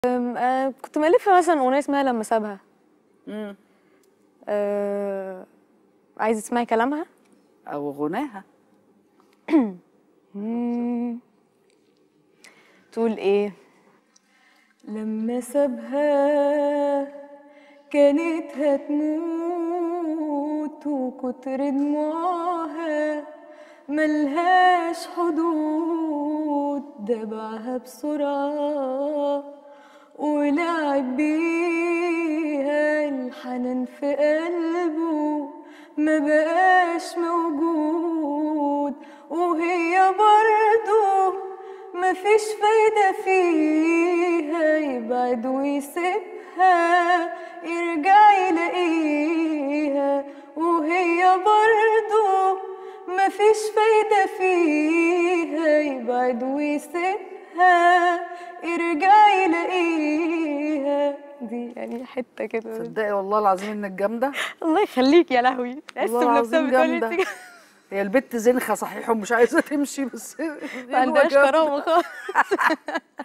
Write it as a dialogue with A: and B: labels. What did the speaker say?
A: أم، آه، كنت مألفة مثلا أغنية اسمها لما سابها
B: مم.
A: أه عايزة تسمعي كلامها؟
B: او غناها
A: مم. تقول ايه لما سابها كانت هتموت وكتر دموعها ملهاش حدود دبعها بسرعة ولعب بيها الحنان في قلبه ما بقاش موجود وهي برضه مفيش فايدة فيها يبعد ويسيبها يرجع يلاقيها وهي برضه مفيش فايدة فيها يبعد ويسيبها يرجع يلاقيها دي يعني حتة كده
B: تصدقي والله العظيم انك جامده
A: الله يخليك يا لهوي لسه
B: والله
A: بنفسها
B: العظيم
A: بتقولي
B: جامده
A: انت
B: هي البت زنخه صحيح ومش عايزه تمشي بس
A: ما عندهاش كرامة خالص